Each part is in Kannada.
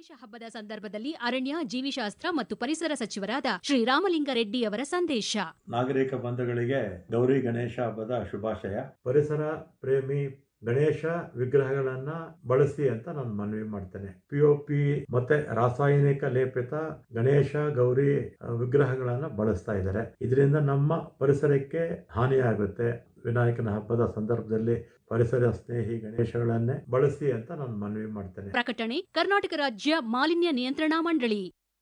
ಗಣೇಶ ಹಬ್ಬದ ಸಂದರ್ಭದಲ್ಲಿ ಅರಣ್ಯ ಜೀವಿಶಾಸ್ತ್ರ ಮತ್ತು ಪರಿಸರ ಸಚಿವರಾದ ಶ್ರೀರಾಮಲಿಂಗಾರೆಡ್ಡಿ ಅವರ ಸಂದೇಶ ನಾಗರಿಕ ಬಂಧುಗಳಿಗೆ ಗೌರಿ ಗಣೇಶ ಹಬ್ಬದ ಶುಭಾಶಯ ಪರಿಸರ ಪ್ರೇಮಿ ಗಣೇಶ ವಿಗ್ರಹಗಳನ್ನ ಬಳಸಿ ಅಂತ ನಾನು ಮನವಿ ಮಾಡ್ತೇನೆ ಪಿ ಒ ಪಿ ಮತ್ತೆ ರಾಸಾಯನಿಕ ಲೇಪಿತ ಗಣೇಶ ಗೌರಿ ಆ, ವಿಗ್ರಹಗಳನ್ನ ಬಳಸ್ತಾ ಇದ್ದಾರೆ ಇದರಿಂದ ನಮ್ಮ ಪರಿಸರಕ್ಕೆ ಹಾನಿಯಾಗುತ್ತೆ ವಿನಾಯಕನ ಹಬ್ಬದ ಸಂದರ್ಭದಲ್ಲಿ ಪರಿಸರ ಸ್ನೇಹಿ ಗಣೇಶಗಳನ್ನೇ ಬಳಸಿ ಅಂತ ನಾನು ಮನವಿ ಮಾಡ್ತೇನೆ ಪ್ರಕಟಣೆ ಕರ್ನಾಟಕ ರಾಜ್ಯ ಮಾಲಿನ್ಯ ನಿಯಂತ್ರಣಾ ಮಂಡಳಿ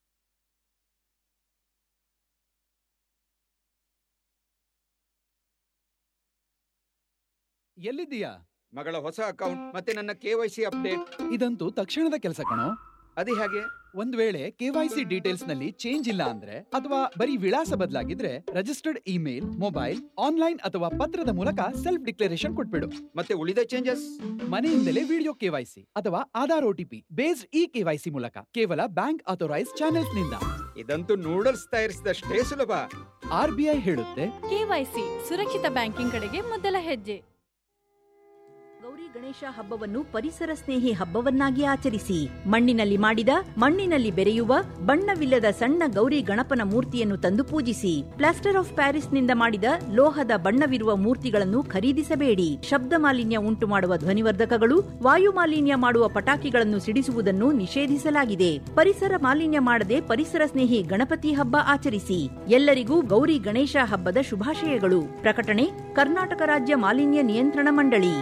ಎಲ್ಲಿದ್ದೀಯಾ ಮಗಳ ಹೊಸ ಅಕೌಂಟ್ ಮತ್ತೆ ನನ್ನ ಕೆ ವೈ ಸಿ ಅಪ್ಡೇಟ್ ಇದಂತೂ ತಕ್ಷಣದ ಕೆಲಸ ಕಣೋ ಅದೇ ಹಾಗೆ ಒಂದ್ ವೇಳೆ ಕೆವೈಸಿ ಡೀಟೇಲ್ಸ್ ನಲ್ಲಿ ಚೇಂಜ್ ಇಲ್ಲ ಅಂದ್ರೆ ಅಥವಾ ಬರೀ ವಿಳಾಸ ಬದಲಾಗಿದ್ರೆ ರಿಜಿಸ್ಟರ್ಡ್ ಇಮೇಲ್ ಮೊಬೈಲ್ ಆನ್ಲೈನ್ ಅಥವಾ ಪತ್ರದ ಮೂಲಕ ಸೆಲ್ಫ್ ಡಿಕ್ಲರೇಷನ್ ಕೊಟ್ಬಿಡು ಮತ್ತೆ ಉಳಿದ ಚೇಂಜಸ್ ಮನೆಯಿಂದಲೇ ವಿಡಿಯೋ ಕೆವೈಸಿ ಅಥವಾ Aadhaar OTP based e KYC ಮೂಲಕ ಕೇವಲ ಬ್ಯಾಂಕ್ ಅಥರೈಸ್ ಚಾನೆಲ್ಸ್ ನಿಂದ ಇದಂತೂ ನೂಡಲ್ಸ್ ತಯಾರಿಸಿದಷ್ಟೇ ಸುಲಭ ಆರ್ ಬಿ ಐ ಹೇಳುತ್ತೆ ಕೆವೈಸಿ ಸುರಕ್ಷಿತ ಬ್ಯಾಂಕಿಂಗ್ ಕಡೆಗೆ ಮೊದಲ ಹೆಜ್ಜೆ ಗೌರಿ ಗಣೇಶ ಹಬ್ಬವನ್ನು ಪರಿಸರ ಸ್ನೇಹಿ ಹಬ್ಬವನ್ನಾಗಿ ಆಚರಿಸಿ ಮಣ್ಣಿನಲ್ಲಿ ಮಾಡಿದ ಮಣ್ಣಿನಲ್ಲಿ ಬೆರೆಯುವ ಬಣ್ಣವಿಲ್ಲದ ಸಣ್ಣ ಗೌರಿ ಗಣಪನ ಮೂರ್ತಿಯನ್ನು ತಂದು ಪೂಜಿಸಿ ಪ್ಲಾಸ್ಟರ್ ಆಫ್ ಪ್ಯಾರಿಸ್ನಿಂದ ಮಾಡಿದ ಲೋಹದ ಬಣ್ಣವಿರುವ ಮೂರ್ತಿಗಳನ್ನು ಖರೀದಿಸಬೇಡಿ ಶಬ್ದ ಮಾಲಿನ್ಯ ಉಂಟು ಮಾಡುವ ಧ್ವನಿವರ್ಧಕಗಳು ವಾಯು ಮಾಲಿನ್ಯ ಮಾಡುವ ಪಟಾಕಿಗಳನ್ನು ಸಿಡಿಸುವುದನ್ನು ನಿಷೇಧಿಸಲಾಗಿದೆ ಪರಿಸರ ಮಾಲಿನ್ಯ ಮಾಡದೆ ಪರಿಸರ ಸ್ನೇಹಿ ಗಣಪತಿ ಹಬ್ಬ ಆಚರಿಸಿ ಎಲ್ಲರಿಗೂ ಗೌರಿ ಗಣೇಶ ಹಬ್ಬದ ಶುಭಾಶಯಗಳು ಪ್ರಕಟಣೆ ಕರ್ನಾಟಕ ರಾಜ್ಯ ಮಾಲಿನ್ಯ ನಿಯಂತ್ರಣ ಮಂಡಳಿ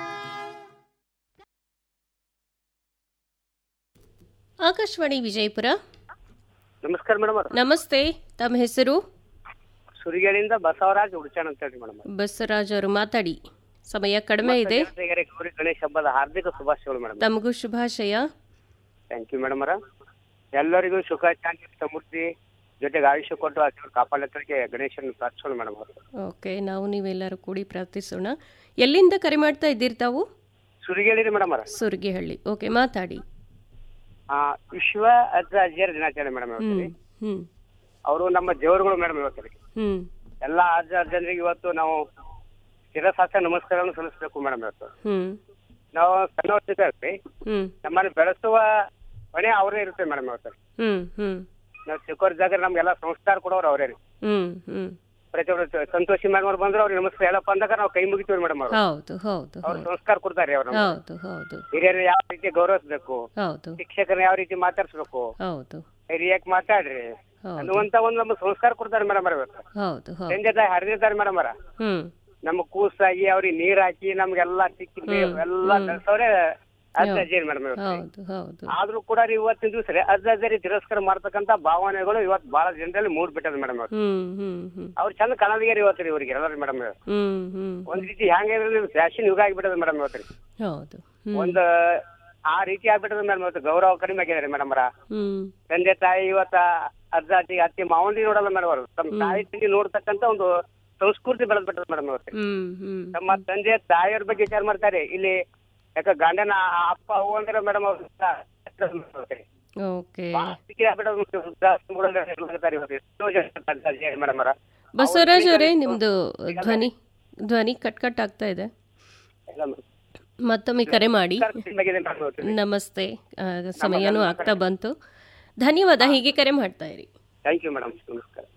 ಆಕಾಶವಾಣಿ ವಿಜಯಪುರ ನಮಸ್ಕಾರ ಮೇಡಮ್ ಅವ್ರ ನಮಸ್ತೆ ತಮ್ಮ ಹೆಸರು ಸುರಿಗಳಿಂದ ಬಸವರಾಜ್ ಉಡ್ಚಾಣ್ ಅಂತ ಹೇಳಿ ಮೇಡಮ್ ಬಸವರಾಜ್ ಅವರು ಮಾತಾಡಿ ಸಮಯ ಕಡಿಮೆ ಇದೆ ಗೌರಿ ಗಣೇಶ ಹಬ್ಬದ ಹಾರ್ದಿಕ ಶುಭಾಶಯಗಳು ಮೇಡಮ್ ತಮಗೂ ಶುಭಾಶಯ ಥ್ಯಾಂಕ್ ಯು ಮೇಡಮ್ ಅವರ ಎಲ್ಲರಿಗೂ ಸುಖ ಶಾಂತಿ ಸಮೃದ್ಧಿ ಜೊತೆಗೆ ಆಯುಷ್ಯ ಕೊಟ್ಟು ಆ ದೇವ್ರು ಕಾಪಾಡಲಿಕ್ಕೆ ಗಣೇಶನ ಪ್ರಾರ್ಥಿಸೋಣ ಮೇಡಮ್ ಅವರು ಓಕೆ ನಾವು ನೀವೆಲ್ಲರೂ ಕೂಡಿ ಪ್ರಾರ್ಥಿಸೋಣ ಎಲ್ಲಿಂದ ಕರೆ ಮಾಡ್ತಾ ಇದ್ದೀರಿ ತಾವು ಸುರಿಗೇಳಿ ಮೇಡಮ್ ಅವರ ಸುರ್ಗಿಹಳ್ಳಿ ಓಕೆ ಮಾತಾಡಿ ಆ, ವಿಶ್ವ ಅಜ್ಜ ಅಜ್ಜಿಯರ ದಿನಾಚರಣೆ ಮೇಡಮ್ ಹ್ಮ್ ಇವತ್ತು ಹ್ಮ್ ಅವರು ನಮ್ಮ ದೇವರುಗಳು ಮೇಡಮ್ ಇವತ್ತು ಹ್ಮ್ ಎಲ್ಲಾ ಅಜ್ಜ ಅಜ್ಜಂದ್ರಿಗೆ ಇವತ್ತು ನಾವು ಶಿರಸಾಸ ನಮಸ್ಕಾರವನ್ನು ಸಲ್ಲಿಸಬೇಕು ಮೇಡಮ್ ಇವತ್ತು ಹ್ಮ್ ನಾವು ಸಣ್ಣವರ್ತಿದ್ದೇವೆ ಹ್ಮ್ ನಮ್ಮನ್ನು ಬೆಳೆಸುವ ಹೊಣೆ ಅವರೇ ಇರುತ್ತೆ ಮೇಡಮ್ ಇವತ್ತು ಹ್ಮ್ ಹ್ಮ್ ನಾವು ಚಿಕ್ಕವ್ರ ಜಾಗ ನಮ್ಗೆಲ್ಲ ಸಂಸ್ಕಾರ ಕೊಡೋರು ಅವರೇ ರೀ ಹ್ಮ್ ಹ್ಮ್ ಪ್ರತಿಯೊಬ್ಬರು ಸಂತೋಷಿ ಮೇಡಮ್ ಅವ್ರು ಬಂದ್ರು ಅವ್ರಿಗೆ ನಮಸ್ಕಾರ ಹೇಳಪ್ಪ ಅಂದಾಗ ನಾವು ಕೈ ಮುಗಿತೀವಿ ಮೇಡಮ್ ಅವರು ಹೌದು ಹೌದು ಅವ್ರು ಹೌದು ಸಂಸ್ಕಾರ ಕೊಡ್ತಾರೆ ಅವ್ರು ನಮ್ಗೆ. ಹೌದು ಹೌದು ಹಿರಿಯರು ಯಾವ ರೀತಿ ಗೌರವಿಸ್ಬೇಕು ಹೌದು ಶಿಕ್ಷಕರನ್ನ ಯಾವ ರೀತಿ ಮಾತಾಡ್ಸ್ಬೇಕು ಹೌದು ಹಿರಿಯಕ್ ಮಾತಾಡ್ರಿ ಹೌದು ಅನ್ನುವಂತ ಒಂದು ನಮ್ಮ ಸಂಸ್ಕಾರ ಕೊಡ್ತಾರೆ ಮೇಡಮ್ ಅವ್ರ ಇವತ್ತು ಹೌದು ಹೌದು ತಂದೆ ತಾಯಿ ಹರಿದಿರ್ತಾರೆ ಮೇಡಮ್ ಅವರ ಹ್ಮ್ ನಮ್ಮ ಕೂಸಾಗಿ ಅವ್ರಿಗೆ ನೀರ್ ಹಾಕಿ ನಮ್ಗೆಲ್ಲಾ ಸಿಕ್ಕಿ ಹ್ಮ್, ಎಲ್ಲ ಹ್ಮ್. ಕಳ್ಸವ್ರೆ ಅಜ್ಜ ಅಜ್ಜಿಯರು ಮೇಡಮ್ ಇವತ್ತು ಹೌದು ಹೌದು ಆದ್ರೂ ಕೂಡ ರೀ ಇವತ್ತಿನ ದಿವಸ ರೀ ಅಜ್ಜ ಅಜ್ಜರಿ ತಿರಸ್ಕಾರ ಮಾಡ್ತಕ್ಕಂತ ಭಾವನೆಗಳು ಇವತ್ತು ಬಹಳ ಜನರಲ್ಲಿ ಮೂಡ್ ಬಿಟ್ಟದ ಮೇಡಮ್ ಅವ್ರು ಹ್ಮ್ ಹ್ಮ್ ಹ್ಮ್ ಅವ್ರು ಚಂದ ಕಾಣಲಿಗೆ ಇವತ್ತು ರೀ ಇವ್ರಿಗೆ ಎಲ್ಲರೂ ಮೇಡಮ್ ಹ್ಮ್ ಹ್ಮ್ ಒಂದ್ ರೀತಿ ಹೆಂಗ ಫ್ಯಾಷನ್ ಯುಗ ಆಗಿಬಿಟ್ಟದ ಮೇಡಮ್ ಇವತ್ತು ರೀ ಹೌದು ಹ್ಮ್ ಒಂದ್ ಆ ರೀತಿ ಆಗ್ಬಿಟ್ಟದ ಮೇಡಮ್ ಇವತ್ತು ಗೌರವ ಕಡಿಮೆ ಆಗಿದ್ದಾರೆ ಮೇಡಮ್ ಅವರ ಹ್ಮ್ ತಂದೆ ತಾಯಿ ಇವತ್ತ ಅಜ್ಜ ಅಜ್ಜಿ ಅತ್ತಿ ಮಾವಂದಿ ನೋಡಲ್ಲ ಮೇಡಮ್ ಅವರು ತಮ್ಮ ತಾಯಿ ತಂದೆ ನೋಡ್ತಕ್ಕಂತ ಒಂದು ಸಂಸ್ಕೃತಿ ಬೆಳೆದ್ಬಿಟ್ಟದ ಮೇಡಮ್ ಇವತ್ತು ಹ್ಮ್ ಹ್ಮ್ ತಮ್ಮ ತಂದೆ ತಾಯಿಯವ್ರ ಬಗ್ಗೆ ವಿಚಾರ ಮಾಡ್ತಾರೆ ಇಲ್ಲಿ ಯಾಕ ಗಂಡನ ಅಪ್ಪ ಅವ್ವ ಅಂದ್ರೆ ಮೇಡಮ್ ಅವ್ರು ಓಕೆ ಮೇಡಮ್ ಅವರ ಬಸವರಾಜ್ ಅವರೇ ನಿಮ್ದು ಧ್ವನಿ ಧ್ವನಿ ಕಟ್ ಕಟ್ ಆಗ್ತಾ ಇದೆ ಮತ್ತೊಮ್ಮೆ ಕರೆ ಮಾಡಿ ನಮಸ್ತೆ ಆ, ಸಮಯನೂ ಆಗ್ತಾ ಬಂತು ಧನ್ಯವಾದ ಹೀಗೆ ಕರೆ ಮಾಡ್ತಾ ಇರಿ ಥ್ಯಾಂಕ್ ಯು ಮೇಡಮ್ ನಮಸ್ಕಾರ